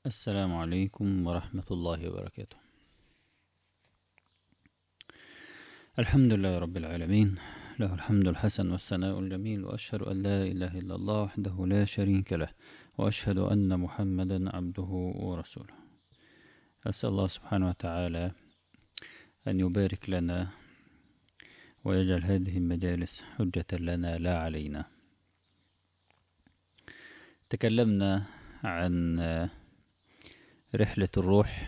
السلام عليكم ورحمة الله وبركاته الحمد لله رب العالمين له الحمد الحسن والثناء الجميل وأشهد أن لا إله إلا الله وحده لا شريك له وأشهد أن محمدا عبده ورسوله أسأل الله سبحانه وتعالى أن يبارك لنا ويجعل هذه المجالس حجة لنا لا علينا تكلمنا عن رحلة الروح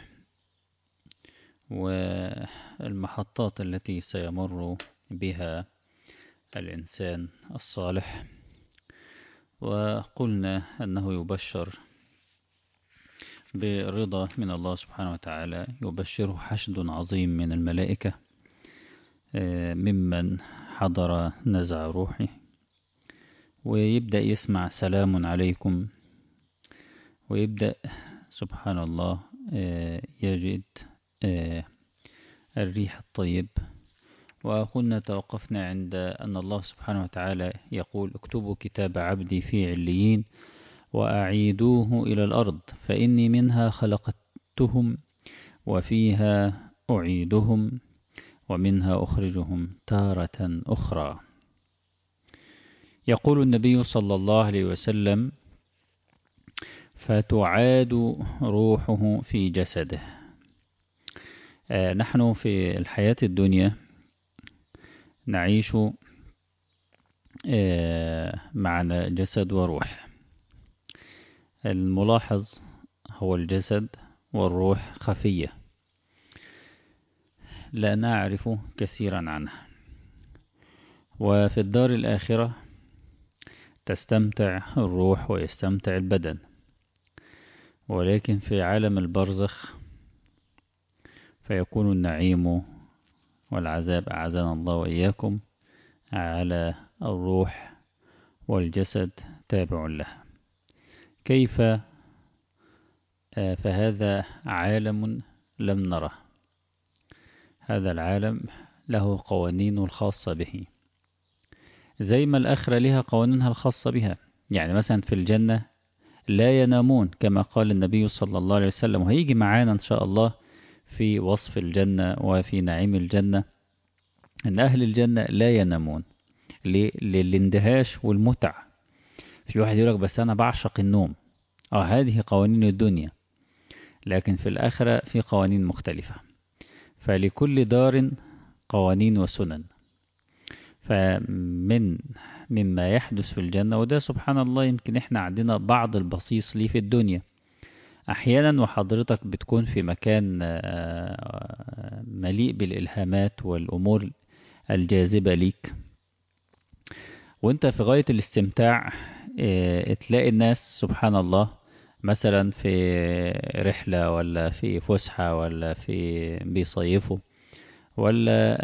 والمحطات التي سيمر بها الإنسان الصالح وقلنا أنه يبشر برضا من الله سبحانه وتعالى يبشره حشد عظيم من الملائكة ممن حضر نزع روحه ويبدأ يسمع سلام عليكم ويبدأ سبحان الله يجد الريح الطيب وقلنا توقفنا عند أن الله سبحانه وتعالى يقول اكتبوا كتاب عبدي في عليين وأعيدوه إلى الأرض فإني منها خلقتهم وفيها أعيدهم ومنها أخرجهم تارة أخرى يقول النبي صلى الله عليه وسلم فتعاد روحه في جسده نحن في الحياة الدنيا نعيش معنا جسد وروح الملاحظ هو الجسد والروح خفية لا نعرف كثيرا عنها وفي الدار الآخرة تستمتع الروح ويستمتع البدن ولكن في عالم البرزخ فيكون النعيم والعذاب أعزنا الله وإياكم على الروح والجسد تابع لها كيف فهذا عالم لم نره هذا العالم له قوانين الخاصة به زي ما الآخرة لها قوانينها الخاصة بها يعني مثلا في الجنة لا ينامون كما قال النبي صلى الله عليه وسلم وهيجي معانا إن شاء الله في وصف الجنة وفي نعيم الجنة أن أهل الجنة لا ينامون للاندهاش والمتع في واحد يقول لك بس أنا بعشق النوم اه هذه قوانين الدنيا لكن في الآخرة في قوانين مختلفة فلكل دار قوانين وسنن فمن مما يحدث في الجنة وده سبحان الله يمكن احنا عندنا بعض البصيص ليه في الدنيا احيانا وحضرتك بتكون في مكان مليء بالالهامات والامور الجاذبة ليك وانت في غاية الاستمتاع تلاقي الناس سبحان الله مثلا في رحلة ولا في فسحة ولا في بيصيفوا ولا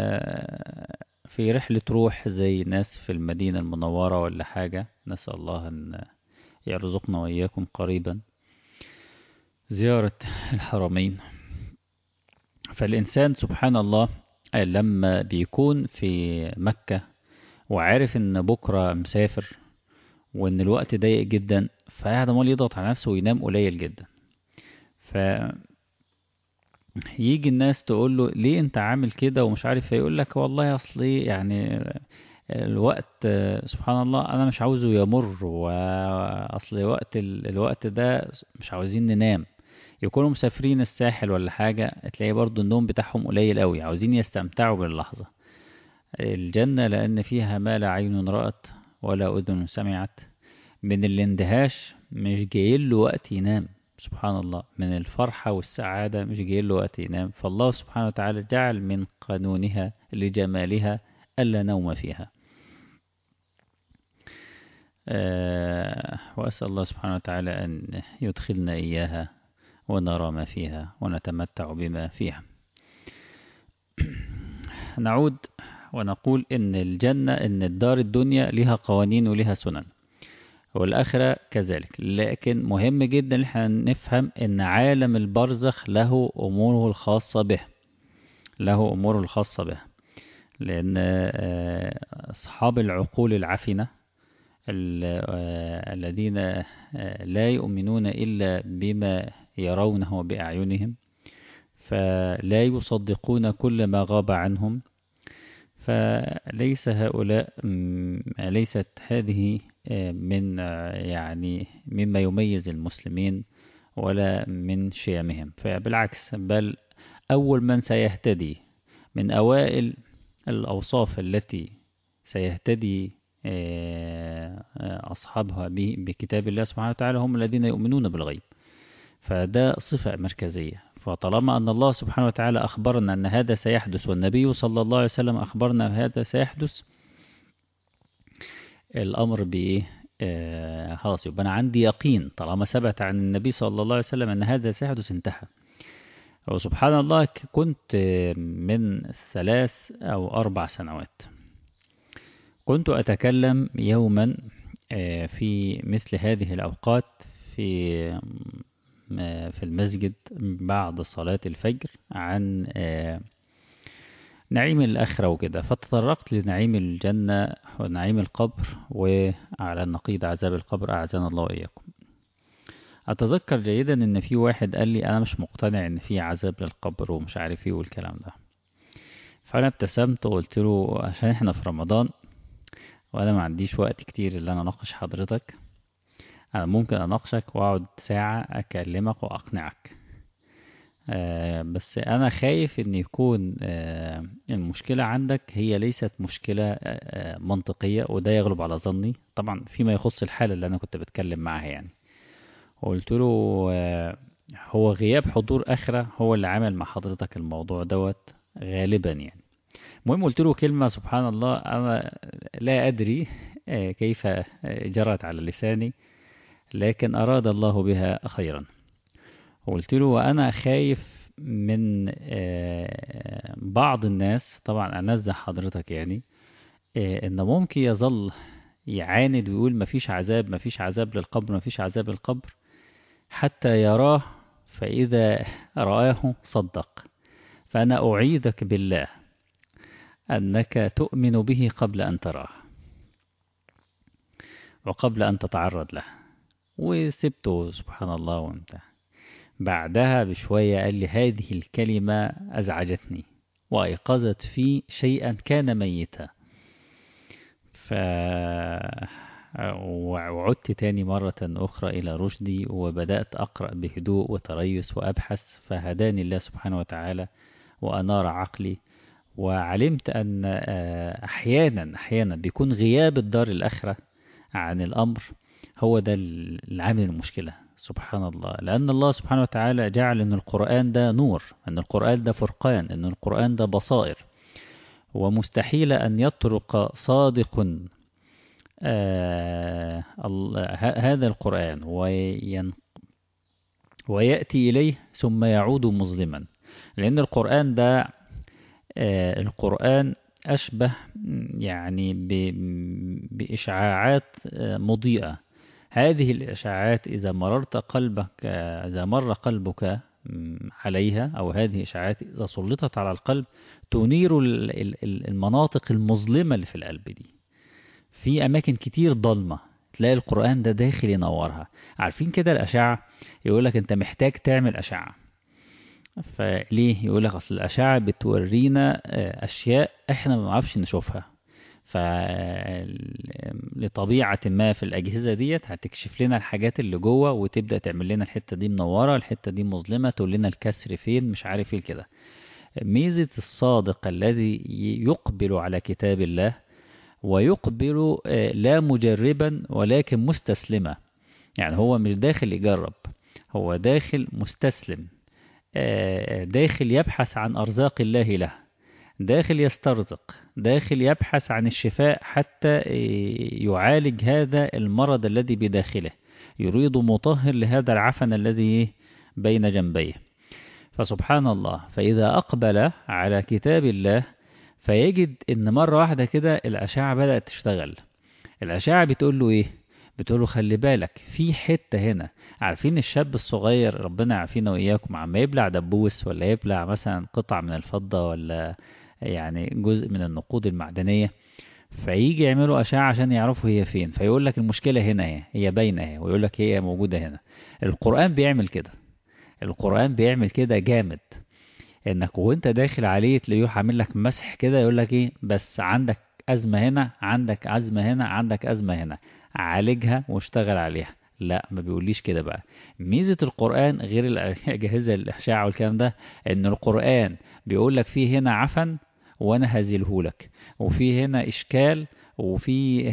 في رحلة روح زي ناس في المدينة المنورة ولا حاجة نسأل الله أن يرزقنا وإياكم قريبا زيارة الحرمين فالإنسان سبحان الله لما بيكون في مكة وعارف ان بكرة مسافر وان الوقت ضيق جدا فقاعد عمال يضغط على نفسه وينام قليل جدا ف يجي الناس تقول له ليه انت عامل كده ومش عارف فيقول لك والله اصلي يعني الوقت سبحان الله انا مش عاوزه يمر واصل وقت الوقت ده مش عاوزين ننام يكونوا مسافرين الساحل ولا حاجة تلاقي برضو النوم بتاعهم قليل قوي عاوزين يستمتعوا باللحظة الجنة لأن فيها ما لا عين رأت ولا أذن سمعت من الاندهاش مش جايين له وقت ينام سبحان الله من الفرحة والسعادة مش جايين له وقت ينام فالله سبحانه وتعالى جعل من قانونها لجمالها ألا نوم فيها أه وأسأل الله سبحانه وتعالى أن يدخلنا إياها ونرى ما فيها ونتمتع بما فيها نعود ونقول إن الجنة إن الدار الدنيا لها قوانين ولها سنن والآخرة كذلك لكن مهم جدا ان احنا نفهم ان عالم البرزخ له أموره الخاصة به له أموره الخاصة به لأن أصحاب العقول العفنة الذين لا يؤمنون إلا بما يرونه بأعينهم فلا يصدقون كل ما غاب عنهم فليس هؤلاء ليست هذه من يعني مما يميز المسلمين ولا من شيمهم فبالعكس بل أول من سيهتدي من أوائل الأوصاف التي سيهتدي أصحابها بكتاب الله سبحانه وتعالى هم الذين يؤمنون بالغيب فده صفة مركزية فطالما أن الله سبحانه وتعالى أخبرنا أن هذا سيحدث والنبي صلى الله عليه وسلم أخبرنا هذا سيحدث الأمر بإيه آه خلاص يبقى أنا عندي يقين طالما ثبت عن النبي صلى الله عليه وسلم أن هذا سيحدث انتهى وسبحان الله كنت من ثلاث أو أربع سنوات كنت أتكلم يوما في مثل هذه الأوقات في في المسجد بعد صلاة الفجر عن نعيم الآخرة وكده فتطرقت لنعيم الجنة ونعيم القبر وعلى النقيض عذاب القبر أعزنا الله وإياكم أتذكر جيدا إن في واحد قال لي أنا مش مقتنع إن في عذاب للقبر ومش عارف إيه والكلام ده فأنا ابتسمت وقلت له عشان إحنا في رمضان وأنا ما عنديش وقت كتير اللي أنا أناقش حضرتك أنا ممكن أناقشك وأقعد ساعة أكلمك وأقنعك آه بس أنا خايف إن يكون آه المشكلة عندك هي ليست مشكلة آه منطقية وده يغلب على ظني طبعا فيما يخص الحالة اللي أنا كنت بتكلم معاها يعني وقلت له هو غياب حضور آخرة هو اللي عمل مع حضرتك الموضوع دوت غالبا يعني المهم قلت له كلمة سبحان الله أنا لا أدري كيف جرت على لساني لكن أراد الله بها خيرا وقلت له وأنا خايف من بعض الناس طبعا أنزه حضرتك يعني إن ممكن يظل يعاند ويقول مفيش عذاب مفيش عذاب للقبر مفيش عذاب للقبر حتى يراه فإذا رآه صدق فأنا أعيدك بالله أنك تؤمن به قبل أن تراه وقبل أن تتعرض له وسبته سبحان الله وانت بعدها بشوية قال لي هذه الكلمة أزعجتني وأيقظت في شيئا كان ميتا ف وعدت تاني مرة أخرى إلى رشدي وبدأت أقرأ بهدوء وتريث وأبحث فهداني الله سبحانه وتعالى وأنار عقلي وعلمت أن أحيانا أحيانا بيكون غياب الدار الآخرة عن الأمر هو ده العامل المشكلة سبحان الله لأن الله سبحانه وتعالى جعل أن القرآن ده نور أن القرآن ده فرقان أن القرآن ده بصائر ومستحيل أن يطرق صادق آه هذا القرآن وين ويأتي إليه ثم يعود مظلما لأن القرآن ده آه القرآن أشبه يعني بإشعاعات مضيئة هذه الإشعاعات إذا مررت قلبك إذا مر قلبك عليها أو هذه الإشعاعات إذا سلطت على القلب تنير المناطق المظلمة اللي في القلب دي في أماكن كتير ضلمة تلاقي القرآن ده داخل ينورها عارفين كده الأشعة يقولك أنت محتاج تعمل أشعة فليه يقولك أصل الأشعة بتورينا أشياء إحنا ما نعرفش نشوفها فلطبيعة ما في الأجهزة ديت هتكشف لنا الحاجات اللي جوه وتبدأ تعمل لنا الحتة دي منورة الحتة دي مظلمة تقول لنا الكسر فين مش عارف ايه كده ميزة الصادق الذي يقبل على كتاب الله ويقبل لا مجربا ولكن مستسلما يعني هو مش داخل يجرب هو داخل مستسلم داخل يبحث عن أرزاق الله له داخل يسترزق داخل يبحث عن الشفاء حتى يعالج هذا المرض الذي بداخله يريد مطهر لهذا العفن الذي بين جنبيه فسبحان الله فإذا أقبل على كتاب الله فيجد إن مرة واحدة كده الأشعة بدأت تشتغل الأشعة بتقول له إيه؟ بتقول له خلي بالك في حتة هنا عارفين الشاب الصغير ربنا يعافينا وإياكم عما يبلع دبوس ولا يبلع مثلا قطع من الفضة ولا يعني جزء من النقود المعدنية فيجي يعملوا أشعة عشان يعرفوا هي فين فيقول لك المشكلة هنا اهي هي باينة اهي ويقول لك هي موجودة هنا القرآن بيعمل كده القرآن بيعمل كده جامد انك وانت داخل عليه تلاقيه عامل لك مسح كده يقول لك ايه بس عندك أزمة هنا عندك أزمة هنا عندك أزمة هنا عالجها واشتغل عليها لا ما بيقوليش كده بقى ميزة القرآن غير الأجهزة الأشعة والكلام ده إن القرآن بيقول لك فيه هنا عفن وأنا هزيلهولك وفي هنا إشكال وفي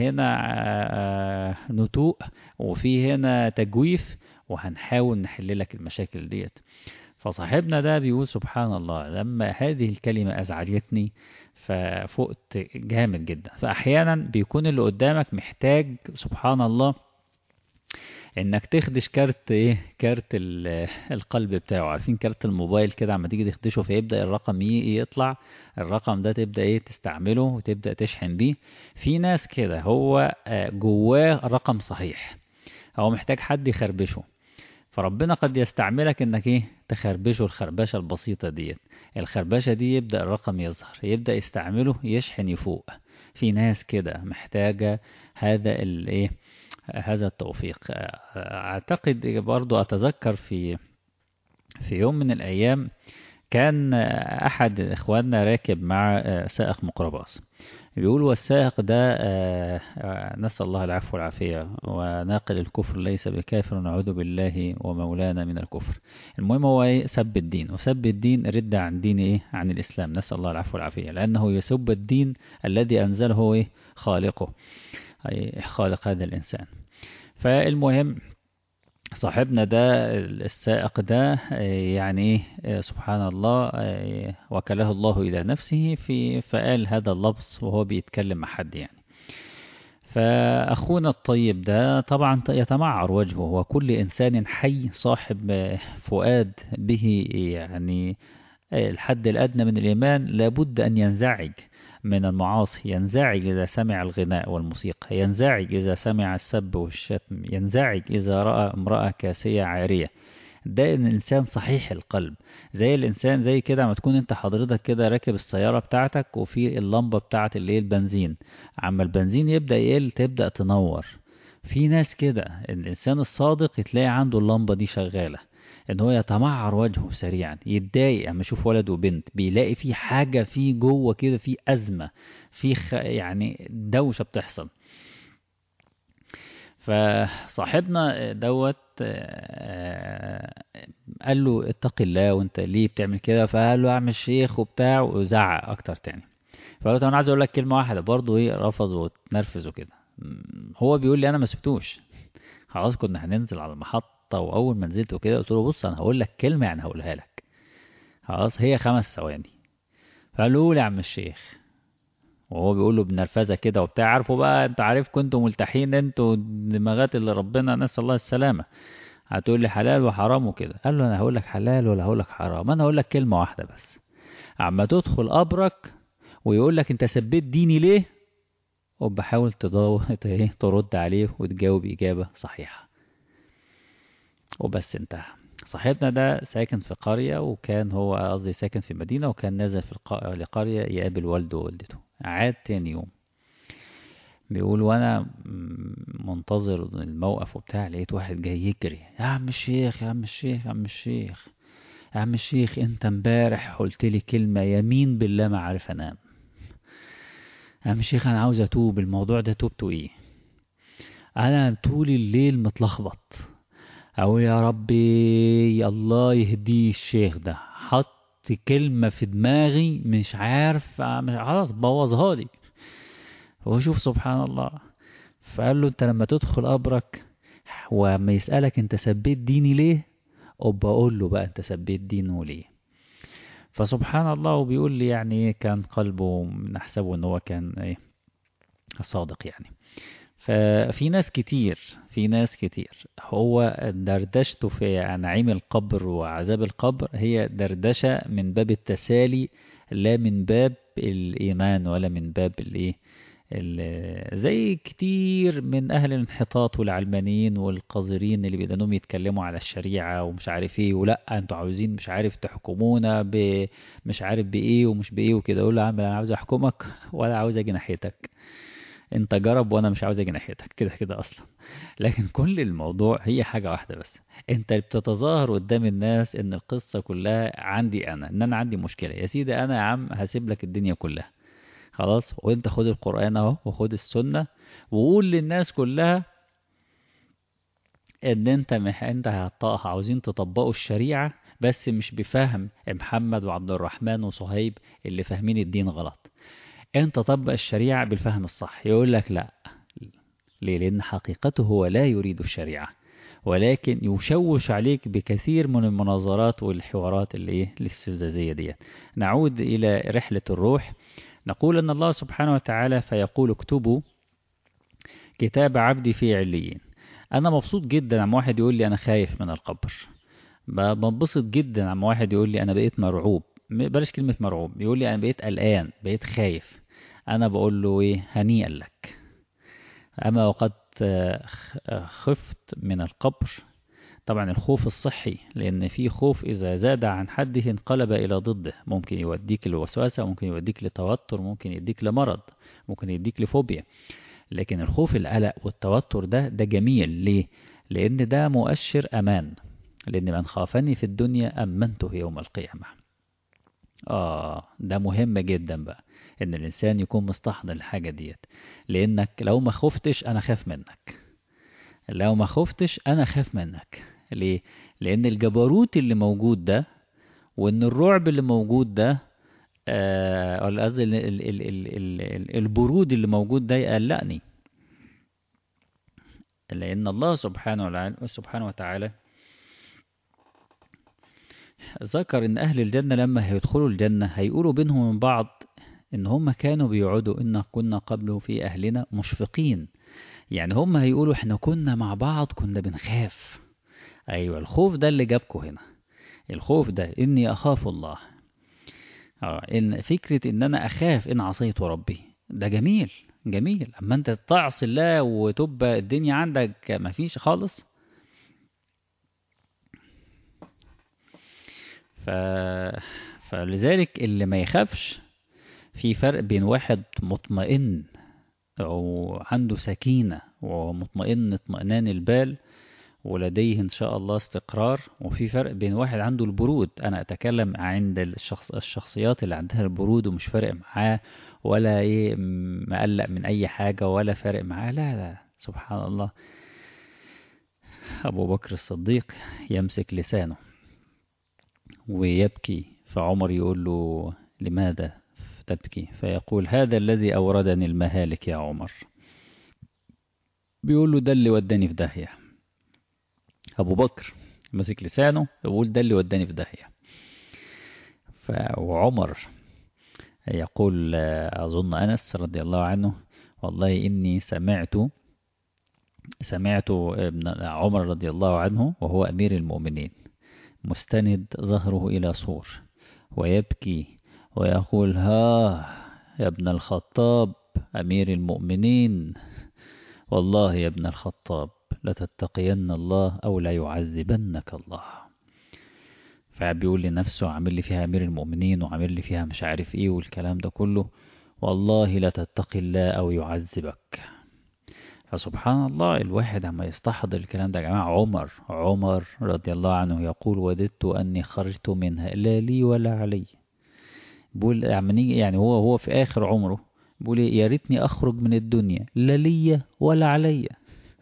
هنا نتوء وفي هنا تجويف وهنحاول نحل لك المشاكل ديت فصاحبنا ده بيقول سبحان الله لما هذه الكلمة أزعجتني ففقت جامد جدا فأحيانا بيكون اللي قدامك محتاج سبحان الله انك تخدش كارت ايه كارت القلب بتاعه عارفين كارت الموبايل كده عما تيجي تخدشه فيبدا الرقم يطلع الرقم ده تبدا ايه تستعمله وتبدا تشحن بيه في ناس كده هو جواه رقم صحيح هو محتاج حد يخربشه فربنا قد يستعملك انك ايه تخربشه الخربشه البسيطه ديت الخربشه دي يبدا الرقم يظهر يبدا يستعمله يشحن يفوق في ناس كده محتاجه هذا الايه هذا التوفيق اعتقد برضو اتذكر في في يوم من الايام كان احد اخواننا راكب مع سائق ميكروباص بيقول والسائق ده نسأل الله العفو والعافية وناقل الكفر ليس بكافر نعوذ بالله ومولانا من الكفر المهم هو سب الدين وسب الدين رد عن دين إيه عن الإسلام نسأل الله العفو والعافية لأنه يسب الدين الذي أنزله إيه خالقه أي خالق هذا الإنسان فالمهم صاحبنا ده السائق ده يعني سبحان الله وكله الله إلى نفسه في فقال هذا اللفظ وهو بيتكلم مع حد يعني فأخونا الطيب ده طبعا يتمعر وجهه وكل إنسان حي صاحب فؤاد به يعني الحد الأدنى من الإيمان لابد أن ينزعج من المعاصي ينزعج إذا سمع الغناء والموسيقى ينزعج إذا سمع السب والشتم ينزعج إذا رأى امرأة كاسية عارية ده ان الانسان صحيح القلب زي الانسان زي كده ما تكون انت حضرتك كده راكب السيارة بتاعتك وفي اللمبة بتاعت اللي هي البنزين عما البنزين يبدأ يقل تبدأ تنور في ناس كده الانسان الصادق تلاقي عنده اللمبة دي شغالة ان هو يتمعر وجهه سريعا يتضايق اما يشوف ولد وبنت بيلاقي في حاجة في جوه كده في أزمة في خ... يعني دوشة بتحصل فصاحبنا دوت قال له اتق الله وانت ليه بتعمل كده فقال له اعمل شيخ وبتاع وزعق اكتر تاني فقلت انا عايز اقول لك كلمه واحده برضه ايه رفض وتنرفز وكده هو بيقول لي انا ما سبتوش خلاص كنا هننزل على المحطه واول ما نزلت وكده قلت له بص انا هقول لك كلمه يعني هقولها لك خلاص هي خمس ثواني فقال له قول يا عم الشيخ وهو بيقول له بنرفزه كده وبتاع عارفوا بقى انت عارف كنتوا ملتحين انتوا دماغات اللي ربنا نسال الله السلامه هتقول لي حلال وحرام وكده قال له انا هقول لك حلال ولا هقول لك حرام انا هقول لك كلمه واحده بس اما تدخل قبرك ويقول لك انت سبيت ديني ليه وبحاول ترد عليه وتجاوب اجابه صحيحه وبس انتهى صاحبنا ده ساكن في قرية وكان هو قصدي ساكن في مدينة وكان نازل في الق... لقرية يقابل والده ووالدته عاد تاني يوم بيقول وانا منتظر الموقف وبتاع لقيت واحد جاي يجري يا عم الشيخ يا عم الشيخ يا عم الشيخ يا عم الشيخ انت امبارح قلت لي كلمة يمين بالله ما عارف انام يا عم الشيخ انا عاوز اتوب الموضوع ده توبته ايه انا طول الليل متلخبط او يا ربي يا الله يهديه الشيخ ده حط كلمة في دماغي مش عارف مش خلاص بوظها لي هو شوف سبحان الله فقال له انت لما تدخل قبرك وما يسألك انت سبيت ديني ليه ابقى اقول له بقى انت سبيت دينه ليه فسبحان الله وبيقول لي يعني كان قلبه نحسبه ان هو كان ايه صادق يعني ففي ناس كتير في ناس كتير هو دردشته في نعيم القبر وعذاب القبر هي دردشة من باب التسالي لا من باب الإيمان ولا من باب الإيه زي كتير من أهل الانحطاط والعلمانيين والقذرين اللي بيدانهم يتكلموا على الشريعة ومش عارف ايه ولا انتوا عاوزين مش عارف تحكمونا ب مش عارف بإيه ومش بإيه وكده أقول له يا عم أنا عاوز أحكمك ولا عاوز أجي ناحيتك انت جرب وانا مش عاوز اجي ناحيتك كده كده اصلا لكن كل الموضوع هي حاجة واحدة بس انت بتتظاهر قدام الناس ان القصة كلها عندي انا ان انا عندي مشكلة يا سيدي انا يا عم هسيب لك الدنيا كلها خلاص وانت خد القرآن اهو وخد السنة وقول للناس كلها ان انت مح انت هت- عاوزين تطبقوا الشريعة بس مش بفهم محمد وعبد الرحمن وصهيب اللي فاهمين الدين غلط انت طبق الشريعة بالفهم الصح يقول لك لا ليه لان حقيقته هو لا يريد الشريعة ولكن يشوش عليك بكثير من المناظرات والحوارات اللي ايه الاستفزازية ديت نعود الى رحلة الروح نقول ان الله سبحانه وتعالى فيقول اكتبوا كتاب عبدي في عليين انا مبسوط جدا عم واحد يقول لي انا خايف من القبر ب- بنبسط جدا عم واحد يقول لي انا بقيت مرعوب م- بلاش كلمة مرعوب يقول لي انا بقيت قلقان بقيت خايف انا بقول له ايه هنيئا لك اما وقد آه، خ- آه، خفت من القبر طبعا الخوف الصحي لان في خوف اذا زاد عن حده انقلب الى ضده ممكن يوديك لوسوسة ممكن يوديك لتوتر ممكن يديك لمرض ممكن يديك لفوبيا لكن الخوف القلق والتوتر ده ده جميل ليه لان ده مؤشر امان لان من خافني في الدنيا امنته يوم القيامه اه ده مهم جدا بقى ان الانسان يكون مستحضر الحاجه ديت لانك لو ما خفتش انا خاف منك لو ما خفتش انا خاف منك ليه لان الجبروت اللي موجود ده وان الرعب اللي موجود ده آه ولا قصدي ال- ال- ال- ال- ال- ال- البرود اللي موجود ده يقلقني لأن الله سبحانه وتعالى سبحانه وتعالى ذكر إن أهل الجنة لما هيدخلوا الجنة هيقولوا بينهم من بعض إن هم كانوا بيقعدوا إن كنا قبله في أهلنا مشفقين يعني هم هيقولوا إحنا كنا مع بعض كنا بنخاف أيوة الخوف ده اللي جابكوا هنا الخوف ده إني أخاف الله اه ان فكرة ان انا اخاف ان عصيت ربي ده جميل جميل اما انت تعصي الله وتبقى الدنيا عندك مفيش خالص ف... فلذلك اللي ما يخافش في فرق بين واحد مطمئن او عنده سكينة ومطمئن اطمئنان البال ولديه إن شاء الله استقرار وفي فرق بين واحد عنده البرود أنا أتكلم عند الشخص الشخصيات اللي عندها البرود ومش فارق معاه ولا إيه مقلق من أي حاجة ولا فارق معاه لا لا سبحان الله أبو بكر الصديق يمسك لسانه ويبكي فعمر يقول له لماذا تبكي فيقول هذا الذي أوردني المهالك يا عمر بيقول له ده اللي وداني في داهية أبو بكر ماسك لسانه يقول ده اللي وداني في داهية ف... وعمر يقول أظن أنس رضي الله عنه والله إني سمعت سمعت ابن عمر رضي الله عنه وهو أمير المؤمنين مستند ظهره إلى سور ويبكي ويقول ها يا ابن الخطاب أمير المؤمنين والله يا ابن الخطاب لتتقين الله أو لا يعذبنك الله فبيقول لنفسه عامل لي فيها أمير المؤمنين وعامل لي فيها مش عارف إيه والكلام ده كله والله لا تتقي الله أو يعذبك فسبحان الله الواحد عما يستحضر الكلام ده يا جماعة عمر عمر رضي الله عنه يقول وددت أني خرجت منها لا لي ولا علي بيقول يعني هو هو في آخر عمره بيقول يا ريتني أخرج من الدنيا لا لي ولا عليا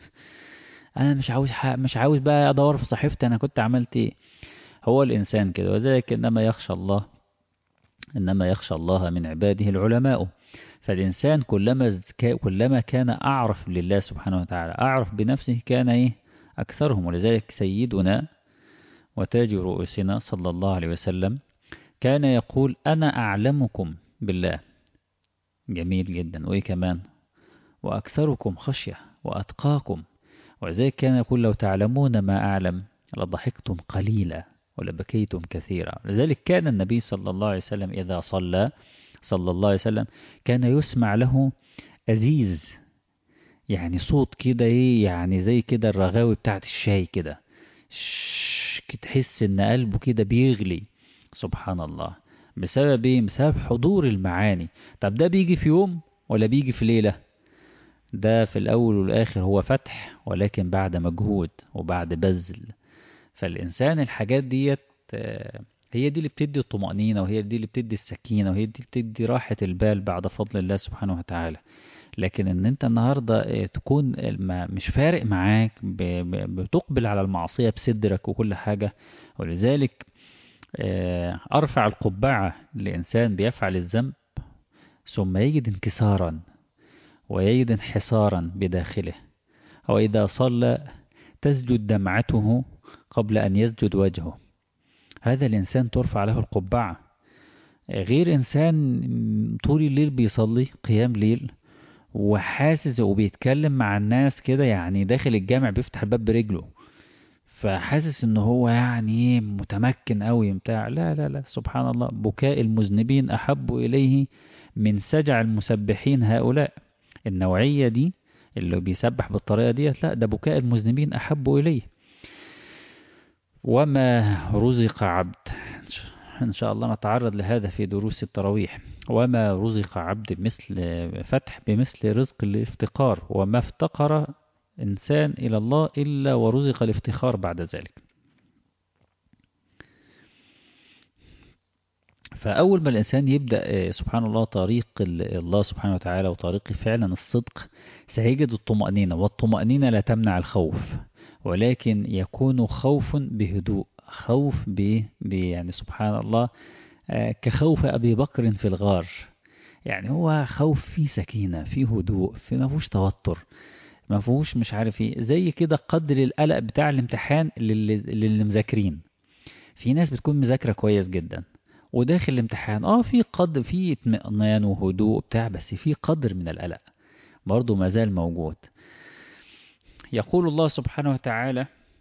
انا مش عاوز مش عاوز بقى ادور في صحيفتي انا كنت عملت ايه هو الانسان كده وذلك انما يخشى الله انما يخشى الله من عباده العلماء فالانسان كلما كلما كان اعرف لله سبحانه وتعالى اعرف بنفسه كان ايه اكثرهم ولذلك سيدنا وتاج رؤوسنا صلى الله عليه وسلم كان يقول انا اعلمكم بالله جميل جدا وايه كمان واكثركم خشيه واتقاكم ولذلك كان يقول لو تعلمون ما أعلم لضحكتم قليلا ولبكيتم كثيرا لذلك كان النبي صلى الله عليه وسلم إذا صلى صلى الله عليه وسلم كان يسمع له أزيز يعني صوت كده ايه يعني زي كده الرغاوي بتاعت الشاي كده تحس ان قلبه كده بيغلي سبحان الله بسبب ايه بسبب حضور المعاني طب ده بيجي في يوم ولا بيجي في ليلة ده في الأول والآخر هو فتح ولكن بعد مجهود وبعد بذل فالإنسان الحاجات ديت هي دي اللي بتدي الطمأنينة وهي دي اللي بتدي السكينة وهي دي اللي بتدي راحة البال بعد فضل الله سبحانه وتعالى لكن ان انت النهاردة تكون مش فارق معاك بتقبل على المعصية بصدرك وكل حاجة ولذلك ارفع القبعة لإنسان بيفعل الذنب ثم يجد انكسارا ويجد انحسارا بداخله وإذا صلى تسجد دمعته قبل أن يسجد وجهه هذا الإنسان ترفع له القبعة غير إنسان طول الليل بيصلي قيام ليل وحاسس وبيتكلم مع الناس كده يعني داخل الجامع بيفتح الباب برجله فحاسس ان هو يعني متمكن قوي بتاع لا لا لا سبحان الله بكاء المذنبين احب اليه من سجع المسبحين هؤلاء النوعية دي اللي بيسبح بالطريقة دي لا ده بكاء المذنبين احب اليه وما رزق عبد إن شاء الله نتعرض لهذا في دروس التراويح وما رزق عبد مثل فتح بمثل رزق الافتقار وما افتقر إنسان إلى الله إلا ورزق الافتخار بعد ذلك فأول ما الإنسان يبدأ سبحان الله طريق الله سبحانه وتعالى وطريق فعلا الصدق سيجد الطمأنينة والطمأنينة لا تمنع الخوف ولكن يكون خوف بهدوء خوف ب يعني سبحان الله كخوف أبي بكر في الغار يعني هو خوف فيه سكينة فيه هدوء فيه ما فيهوش توتر ما فيهوش مش عارف ايه زي كده قدر القلق بتاع الامتحان للي مذاكرين في ناس بتكون مذاكرة كويس جدا وداخل الامتحان اه في قدر في اطمئنان وهدوء بتاع بس في قدر من القلق برضه ما زال موجود يقول الله سبحانه وتعالى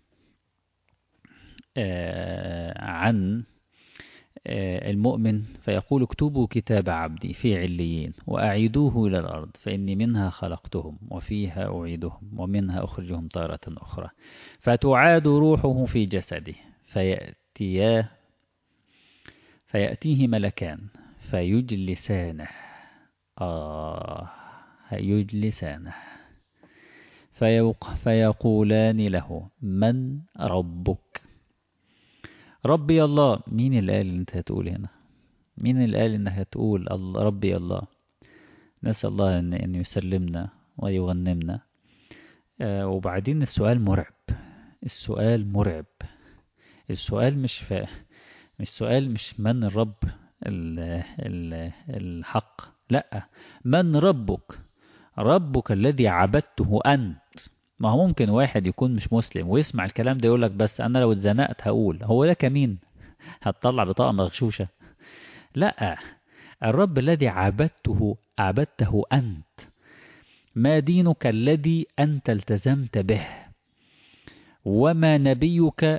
عن المؤمن فيقول اكتبوا كتاب عبدي في عليين وأعيدوه إلى الأرض فإني منها خلقتهم وفيها أعيدهم ومنها أخرجهم تارة أخرى فتعاد روحه في جسده فيأتياه فيأتيه ملكان فيجلسانه آه يجلسانه فيوق فيقولان له من ربك ربي الله مين اللي قال انت هتقول هنا مين اللي قال انك هتقول الله ربي الله نسأل الله ان, إن يسلمنا ويغنمنا آه وبعدين السؤال مرعب السؤال مرعب السؤال مش فا مش سؤال مش من الرب ال ال الحق لا من ربك ربك الذي عبدته أنت ما هو ممكن واحد يكون مش مسلم ويسمع الكلام ده يقولك بس أنا لو اتزنقت هقول هو ده كمين هتطلع بطاقة مغشوشة لا الرب الذي عبدته عبدته أنت ما دينك الذي أنت التزمت به وما نبيك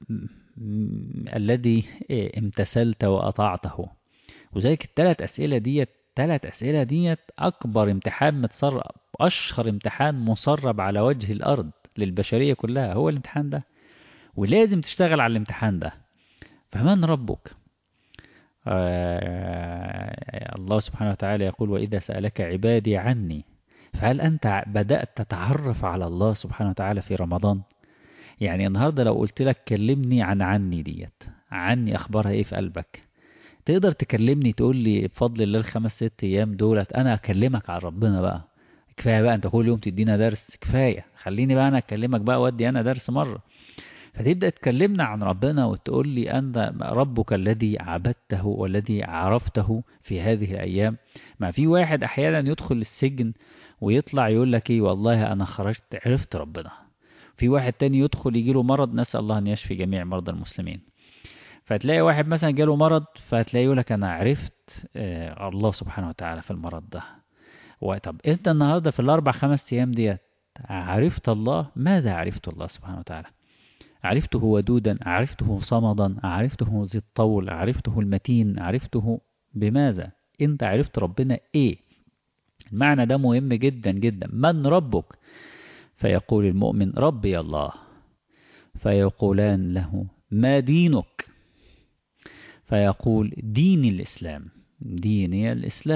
الذي امتثلت وأطعته وذلك الثلاث أسئلة ديت ثلاث أسئلة ديت أكبر امتحان متسرب أشهر امتحان مسرب على وجه الأرض للبشرية كلها هو الامتحان ده ولازم تشتغل على الامتحان ده فمن ربك آه الله سبحانه وتعالى يقول وإذا سألك عبادي عني فهل أنت بدأت تتعرف على الله سبحانه وتعالى في رمضان يعني النهاردة لو قلت لك كلمني عن عني ديت عني أخبارها إيه في قلبك تقدر تكلمني تقول لي بفضل الله الخمس ست أيام دولت أنا أكلمك عن ربنا بقى كفاية بقى أنت كل يوم تدينا درس كفاية خليني بقى أنا أكلمك بقى وأدي أنا درس مرة فتبدأ تكلمنا عن ربنا وتقول لي أنت ربك الذي عبدته والذي عرفته في هذه الأيام ما في واحد أحيانا يدخل السجن ويطلع يقول لك إيه والله أنا خرجت عرفت ربنا في واحد تاني يدخل يجيله مرض نسأل الله أن يشفي جميع مرضى المسلمين فتلاقي واحد مثلا جاله مرض فتلاقي يقول لك أنا عرفت الله سبحانه وتعالى في المرض ده طب أنت النهاردة في الأربع خمس أيام ديت عرفت الله ماذا عرفت الله سبحانه وتعالى عرفته ودودا عرفته صمدا عرفته ذي الطول عرفته المتين عرفته بماذا انت عرفت ربنا ايه المعنى ده مهم جدا جدا من ربك فيقول المؤمن ربي الله فيقولان له ما دينك فيقول ديني الإسلام ديني الإسلام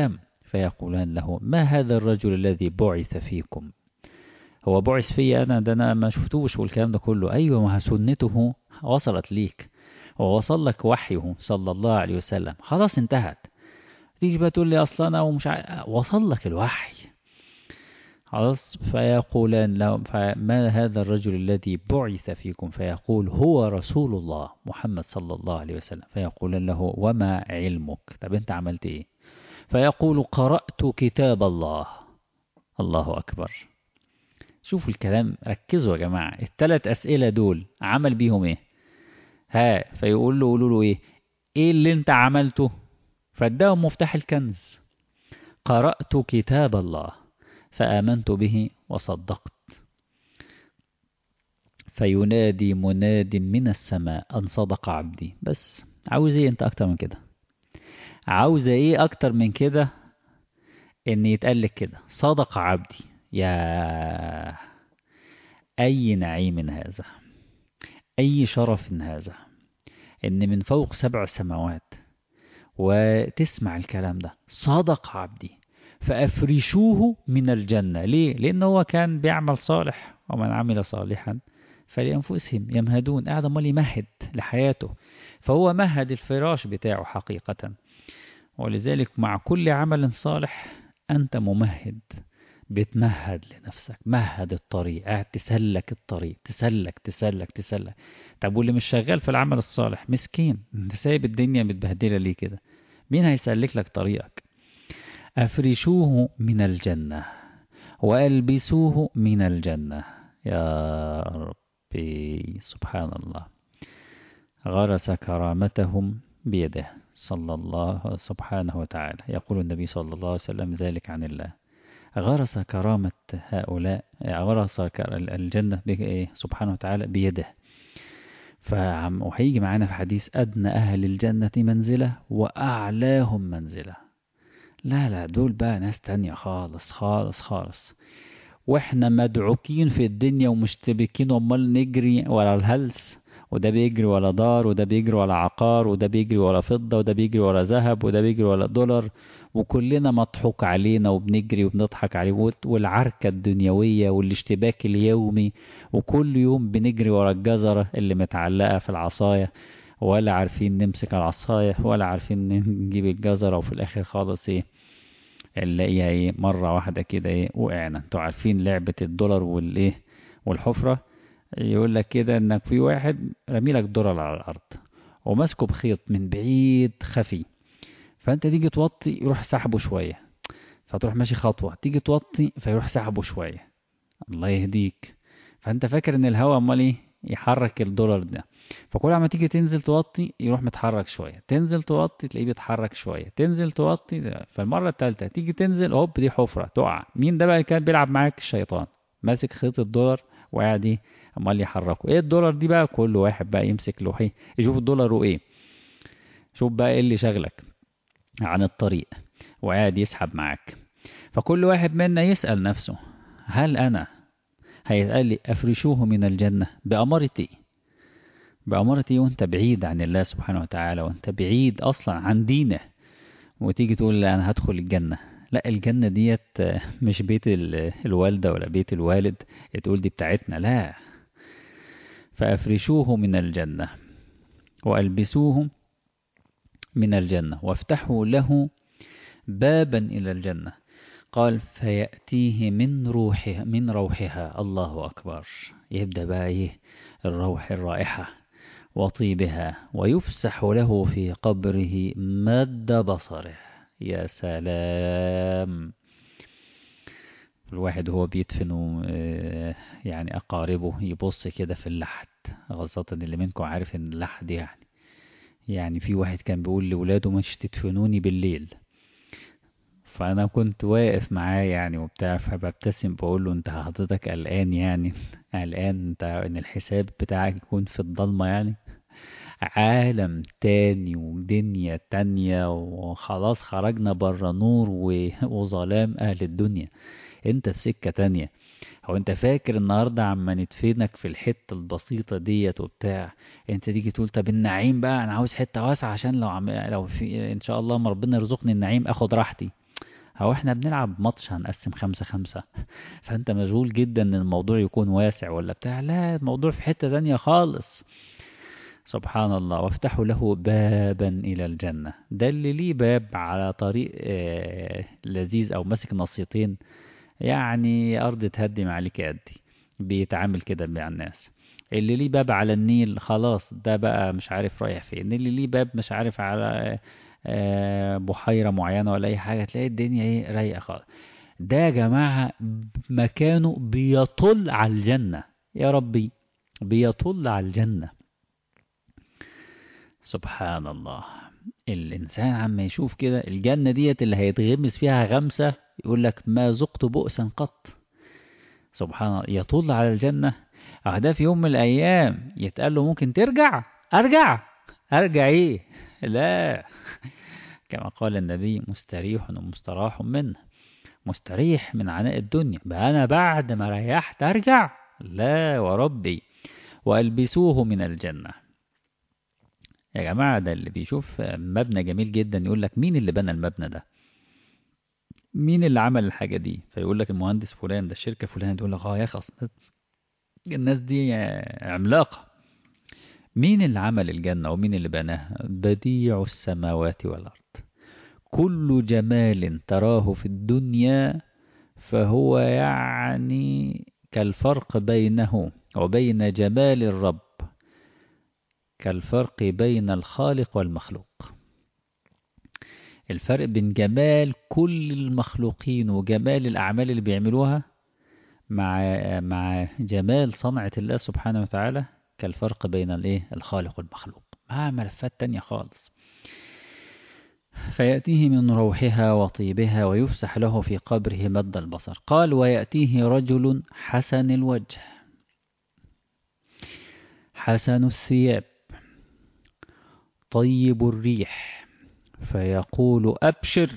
فيقولان له ما هذا الرجل الذي بعث فيكم هو بعث فيا أنا ده أنا ما شفتوش والكلام ده كله أيوة ما سنته وصلت ليك ووصل لك وحيه صلى الله عليه وسلم خلاص انتهت تيجي بقى تقول لي أصلا أنا ومش ع... وصل لك الوحي خلاص فيقولان له ما هذا الرجل الذي بعث فيكم فيقول هو رسول الله محمد صلى الله عليه وسلم فيقولان له وما علمك طب انت عملت ايه فيقول قرأت كتاب الله الله أكبر شوفوا الكلام ركزوا يا جماعة الثلاث أسئلة دول عمل بيهم ايه ها فيقول له قولوا له ايه ايه اللي انت عملته فاداهم مفتاح الكنز قرأت كتاب الله فآمنت به وصدقت فينادي مناد من السماء أن صدق عبدي بس عاوز ايه انت اكتر من كده عاوز ايه اكتر من كده ان يتقال لك كده صدق عبدي يا اي نعيم هذا اي شرف هذا ان من فوق سبع سماوات وتسمع الكلام ده صدق عبدي فأفرشوه من الجنة ليه؟ لأن هو كان بيعمل صالح ومن عمل صالحا فلأنفسهم يمهدون قاعد امال يمهد لحياته فهو مهد الفراش بتاعه حقيقة ولذلك مع كل عمل صالح أنت ممهد بتمهد لنفسك مهد الطريق قاعد تسلك الطريق تسلك تسلك تسلك طب واللي مش شغال في العمل الصالح مسكين انت سايب الدنيا متبهدلة ليه كده مين هيسلك لك طريقك أفرشوه من الجنة وألبسوه من الجنة يا ربي سبحان الله غرس كرامتهم بيده صلى الله سبحانه وتعالى يقول النبي صلى الله عليه وسلم ذلك عن الله غرس كرامة هؤلاء غرس الجنة سبحانه وتعالى بيده وهيجي معانا في حديث أدنى أهل الجنة منزلة وأعلاهم منزلة لا لا دول بقى ناس تانية خالص خالص خالص واحنا مدعوكين في الدنيا ومشتبكين وامال نجري ورا الهلس وده بيجري ولا دار وده بيجري ولا عقار وده بيجري ولا فضة وده بيجري ولا ذهب وده بيجري ولا دولار وكلنا مضحوك علينا وبنجري وبنضحك عليه والعركة الدنيوية والاشتباك اليومي وكل يوم بنجري ورا الجزرة اللي متعلقة في العصاية ولا عارفين نمسك العصاية ولا عارفين نجيب الجزرة وفي الآخر خالص ايه نلاقيها ايه مرة واحدة كده ايه وقعنا انتوا عارفين لعبة الدولار والايه والحفرة يقول لك كده انك في واحد رمي لك دولار على الارض وماسكه بخيط من بعيد خفي فانت تيجي توطي يروح سحبه شوية فتروح ماشي خطوة تيجي توطي فيروح سحبه شوية الله يهديك فانت فاكر ان الهوا امال ايه يحرك الدولار ده فكل ما تيجي تنزل توطي يروح متحرك شوية تنزل توطي تلاقيه بيتحرك شوية تنزل توطي فالمرة التالتة تيجي تنزل هوب دي حفرة تقع مين ده بقى كان بيلعب معاك الشيطان ماسك خيط الدولار وقاعد ايه امال يحركه ايه الدولار دي بقى كل واحد بقى يمسك له ايه يشوف الدولار وايه شوف بقى ايه اللي شغلك عن الطريق وقاعد يسحب معاك فكل واحد منا يسأل نفسه هل أنا هيتقال لي أفرشوه من الجنة بأمارة إيه بأمارة إيه وأنت بعيد عن الله سبحانه وتعالى وأنت بعيد أصلا عن دينه وتيجي تقول لا أنا هدخل الجنة لا الجنة ديت مش بيت الوالدة ولا بيت الوالد تقول دي بتاعتنا لا فأفرشوه من الجنة وألبسوه من الجنة وافتحوا له بابا إلى الجنة قال فيأتيه من روحها من روحها الله أكبر يبدأ بقى إيه الروح الرائحة وطيبها ويفسح له في قبره مد بصره يا سلام الواحد هو بيدفن يعني أقاربه يبص كده في اللحد خاصة اللي منكم عارف إن اللحد يعني يعني في واحد كان بيقول لولاده مش تدفنوني بالليل فانا كنت واقف معاه يعني وبتاع فببتسم بقول له انت حضرتك قلقان يعني قلقان انت ان الحساب بتاعك يكون في الضلمه يعني عالم تاني ودنيا تانية وخلاص خرجنا بره نور وظلام اهل الدنيا انت في سكه تانية هو انت فاكر النهارده عما ندفنك في الحته البسيطه ديت وبتاع انت تيجي تقول طب النعيم بقى انا عاوز حته واسعه عشان لو عم... لو في ان شاء الله ما ربنا يرزقني النعيم اخد راحتي هو احنا بنلعب ماتش هنقسم خمسة خمسة فانت مشغول جدا ان الموضوع يكون واسع ولا بتاع لا الموضوع في حتة تانية خالص سبحان الله وافتحوا له بابا إلى الجنة ده اللي ليه باب على طريق آه لذيذ أو ماسك نصيتين يعني أرض تهدم عليك أدي بيتعامل كده مع الناس اللي ليه باب على النيل خلاص ده بقى مش عارف رايح فين اللي ليه باب مش عارف على آه بحيرة معينة ولا أي حاجة تلاقي الدنيا ايه رايقة خالص ده يا جماعة مكانه بيطل على الجنة يا ربي بيطل على الجنة سبحان الله الإنسان عما يشوف كده الجنة ديت اللي هيتغمس فيها غمسة يقول لك ما ذقت بؤسا قط سبحان الله يطل على الجنة ده في يوم من الأيام يتقال له ممكن ترجع أرجع أرجع إيه لا كما قال النبي مستريح ومستراح منه مستريح من عناء الدنيا بقى أنا بعد ما ريحت أرجع لا وربي وألبسوه من الجنة يا جماعة ده اللي بيشوف مبنى جميل جدا يقول لك مين اللي بنى المبنى ده مين اللي عمل الحاجة دي فيقول لك المهندس فلان ده الشركة فلان تقول لك اه يا اخي الناس دي عملاقة مين اللي عمل الجنة ومين اللي بناها بديع السماوات والأرض كل جمال تراه في الدنيا فهو يعني كالفرق بينه وبين جمال الرب كالفرق بين الخالق والمخلوق الفرق بين جمال كل المخلوقين وجمال الأعمال اللي بيعملوها مع مع جمال صنعة الله سبحانه وتعالى كالفرق بين الايه الخالق والمخلوق مع ملفات تانية خالص فيأتيه من روحها وطيبها ويفسح له في قبره مد البصر قال ويأتيه رجل حسن الوجه حسن الثياب طيب الريح فيقول أبشر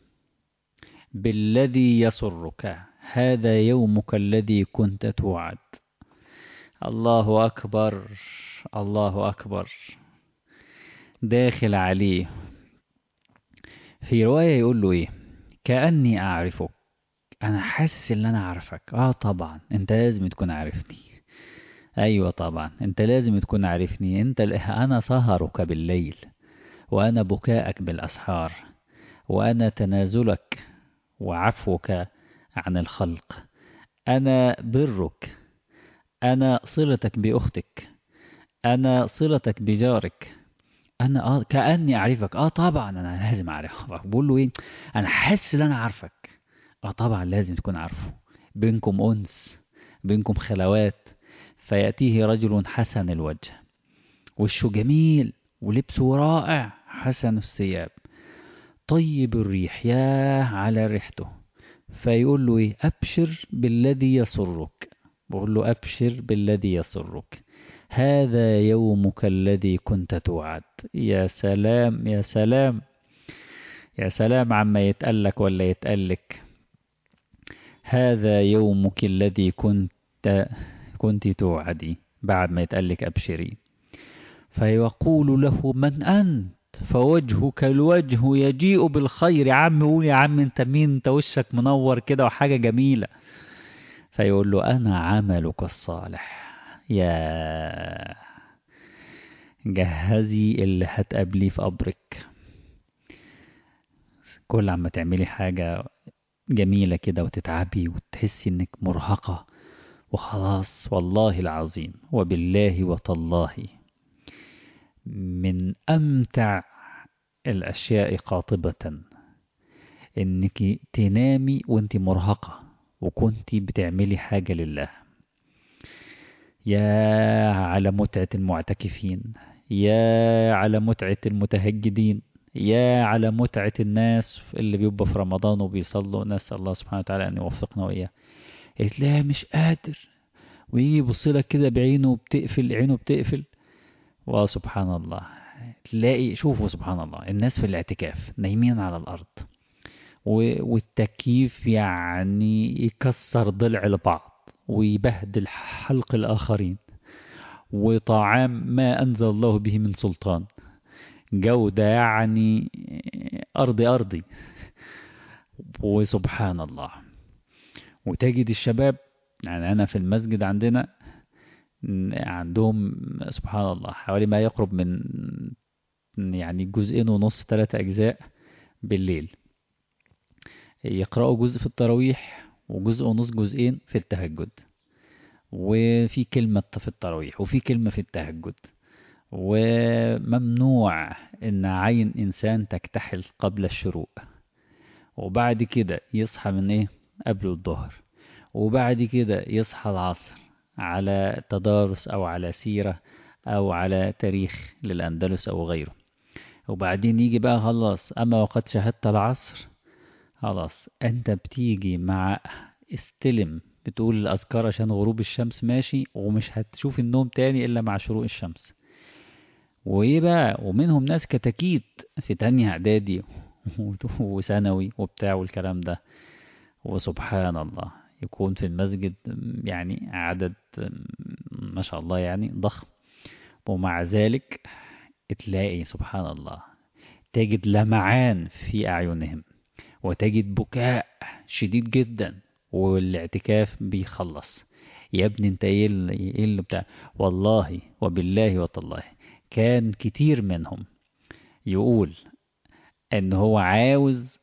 بالذي يسرك هذا يومك الذي كنت توعد الله أكبر الله أكبر داخل عليه في رواية يقول له إيه كأني أعرفك أنا حاسس إن أنا أعرفك آه طبعا أنت لازم تكون عارفني أيوة طبعا أنت لازم تكون عارفني أنت أنا سهرك بالليل وأنا بكاءك بالأسحار وأنا تنازلك وعفوك عن الخلق أنا برك أنا صلتك بأختك أنا صلتك بجارك أنا آه كأني أعرفك آه طبعا أنا لازم أعرفك بقول له إيه أنا حاسس إن أنا عارفك آه طبعا لازم تكون عارفه بينكم أنس بينكم خلوات فيأتيه رجل حسن الوجه وشه جميل ولبسه رائع حسن الثياب طيب الريح يا على ريحته فيقول له ايه ابشر بالذي يسرك بقول له ابشر بالذي يسرك هذا يومك الذي كنت توعد يا سلام يا سلام يا سلام عما يتقلك ولا يتقلك هذا يومك الذي كنت كنت توعدي بعد ما يتقلك أبشري فيقول له من أنت فوجهك الوجه يجيء بالخير يا عم قول يا عم انت مين انت وشك منور كده وحاجة جميلة فيقول له أنا عملك الصالح يا جهزي اللي هتقابليه في قبرك كل عما تعملي حاجة جميلة كده وتتعبي وتحسي انك مرهقة وخلاص والله العظيم وبالله وتالله من أمتع الأشياء قاطبة إنك تنامي وانت مرهقة وكنت بتعملي حاجة لله يا على متعة المعتكفين يا على متعة المتهجدين يا على متعة الناس اللي بيبقى في رمضان وبيصلوا نسأل الله سبحانه وتعالى أن يوفقنا وإياه تلاقيها مش قادر ويجي يبص لك كده بعينه بتقفل عينه بتقفل وسبحان الله تلاقي شوفوا سبحان الله الناس في الاعتكاف نايمين على الأرض والتكييف يعني يكسر ضلع البعض ويبهدل حلق الآخرين وطعام ما أنزل الله به من سلطان جودة يعني أرضي أرضي وسبحان الله وتجد الشباب يعني أنا في المسجد عندنا عندهم سبحان الله حوالي ما يقرب من يعني جزئين ونص ثلاثة أجزاء بالليل يقرأوا جزء في التراويح وجزء ونص جزئين في التهجد وفي كلمة في التراويح وفي كلمة في التهجد وممنوع إن عين إنسان تكتحل قبل الشروق وبعد كده يصحى من إيه قبل الظهر وبعد كده يصحى العصر على تدارس أو على سيرة أو على تاريخ للأندلس أو غيره وبعدين يجي بقى خلاص أما وقد شهدت العصر خلاص أنت بتيجي مع استلم بتقول الأذكار عشان غروب الشمس ماشي ومش هتشوف النوم تاني إلا مع شروق الشمس وإيه بقى ومنهم ناس كتاكيت في تانية إعدادي وثانوي وبتاع والكلام ده وسبحان الله يكون في المسجد يعني عدد ما شاء الله يعني ضخم ومع ذلك تلاقي سبحان الله تجد لمعان في أعينهم وتجد بكاء شديد جدا والاعتكاف بيخلص يا ابني انت ايه اللي بتاع والله وبالله وتالله كان كتير منهم يقول ان هو عاوز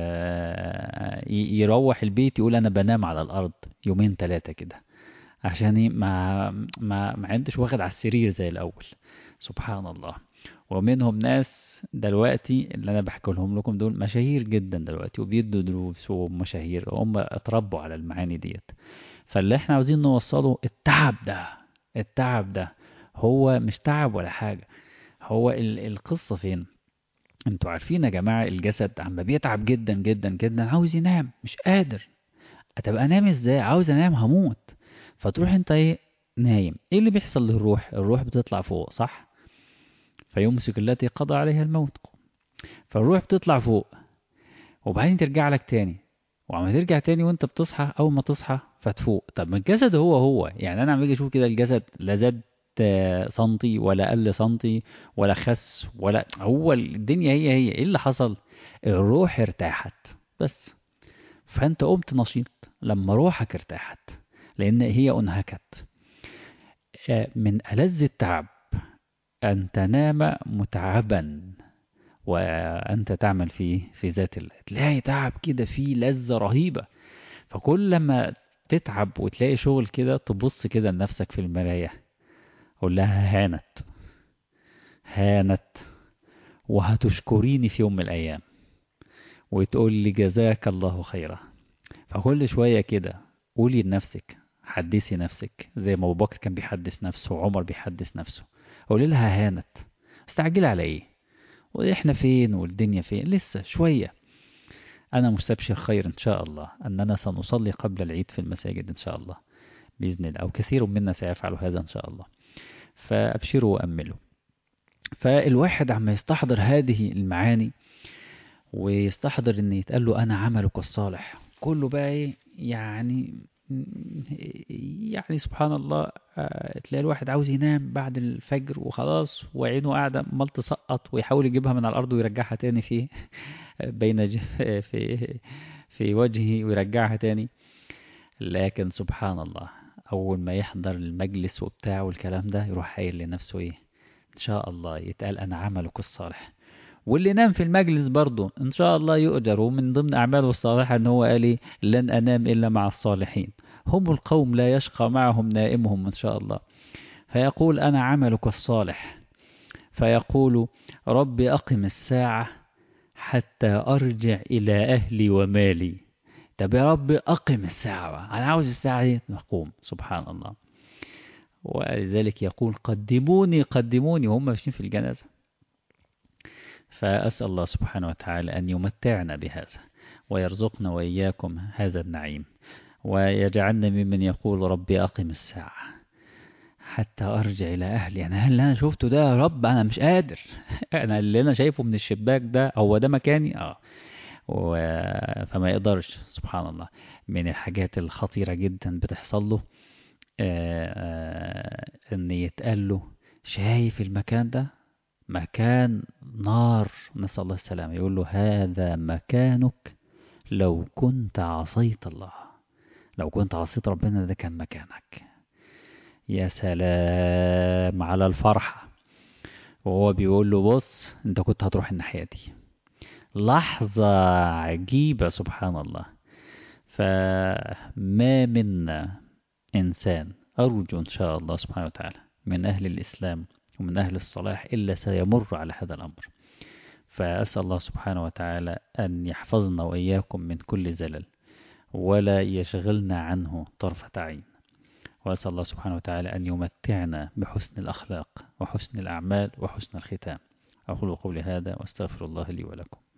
يروح البيت يقول انا بنام على الارض يومين ثلاثة كده عشان ما ما ما عندش واخد على السرير زي الاول سبحان الله ومنهم ناس دلوقتي اللي انا بحكي لهم لكم دول مشاهير جدا دلوقتي وبيدوا دروس ومشاهير هم اتربوا على المعاني ديت فاللي احنا عاوزين نوصله التعب ده التعب ده هو مش تعب ولا حاجة هو القصة فين انتوا عارفين يا جماعة الجسد عم بيتعب جدا جدا جدا عاوز ينام مش قادر طب انام ازاي عاوز انام هموت فتروح انت ايه نايم ايه اللي بيحصل للروح الروح بتطلع فوق صح فيمسك التي قضى عليها الموت فالروح بتطلع فوق وبعدين ترجع لك تاني وعما ترجع تاني وانت بتصحى اول ما تصحى فتفوق طب ما الجسد هو هو يعني انا عم باجي اشوف كده الجسد لا زاد سنتي ولا قل سنتي ولا خس ولا هو الدنيا هي هي ايه اللي حصل الروح ارتاحت بس فانت قمت نشيط لما روحك ارتاحت لان هي انهكت من ألذ التعب أن تنام متعبا وأنت تعمل في في ذات الله تلاقي تعب كده فيه لذة رهيبة فكل ما تتعب وتلاقي شغل كده تبص كده لنفسك في المراية قول لها هانت هانت وهتشكريني في يوم من الأيام وتقول لي جزاك الله خيرا فكل شوية كده قولي لنفسك حدثي نفسك زي ما أبو بكر كان بيحدث نفسه وعمر بيحدث نفسه قولي لها هانت استعجلي على ايه واحنا فين والدنيا فين لسه شوية أنا مستبشر خير إن شاء الله أننا سنصلي قبل العيد في المساجد إن شاء الله بإذن الله أو كثير منا سيفعل هذا إن شاء الله فأبشروا وأملوا فالواحد عما يستحضر هذه المعاني ويستحضر ان يتقال له انا عملك الصالح كله بقى ايه يعني يعني سبحان الله تلاقي الواحد عاوز ينام بعد الفجر وخلاص وعينه قاعدة مال تسقط ويحاول يجيبها من على الأرض ويرجعها تاني في بين في في وجهه ويرجعها تاني لكن سبحان الله أول ما يحضر المجلس وبتاع والكلام ده يروح قايل لنفسه إيه إن شاء الله يتقال أنا عملك الصالح واللي نام في المجلس برضه إن شاء الله يؤجر ومن ضمن أعماله الصالحة أن هو قال لن أنام إلا مع الصالحين هم القوم لا يشقى معهم نائمهم إن شاء الله فيقول أنا عملك الصالح فيقول رب أقم الساعة حتى أرجع إلى أهلي ومالي طب يا رب أقم الساعة أنا عاوز الساعة دي نقوم سبحان الله ولذلك يقول قدموني قدموني وهم ماشيين في الجنازة فأسأل الله سبحانه وتعالى أن يمتعنا بهذا ويرزقنا وإياكم هذا النعيم ويجعلنا ممن يقول ربي أقم الساعة حتى أرجع إلى أهلي أنا اللي أنا شفته ده يا رب أنا مش قادر أنا اللي أنا شايفه من الشباك ده هو ده مكاني آه و... فما يقدرش سبحان الله من الحاجات الخطيرة جدا بتحصل له آآ آآ ان يتقال له شايف المكان ده مكان نار نسأل الله السلامة يقول له هذا مكانك لو كنت عصيت الله لو كنت عصيت ربنا ده كان مكانك يا سلام على الفرحة وهو بيقول له بص انت كنت هتروح الناحية دي لحظة عجيبة سبحان الله فما منا إنسان أرجو إن شاء الله سبحانه وتعالى من أهل الإسلام ومن أهل الصلاح إلا سيمر على هذا الأمر فأسأل الله سبحانه وتعالى أن يحفظنا وإياكم من كل زلل ولا يشغلنا عنه طرفة عين وأسأل الله سبحانه وتعالى أن يمتعنا بحسن الأخلاق وحسن الأعمال وحسن الختام أقول قولي هذا واستغفر الله لي ولكم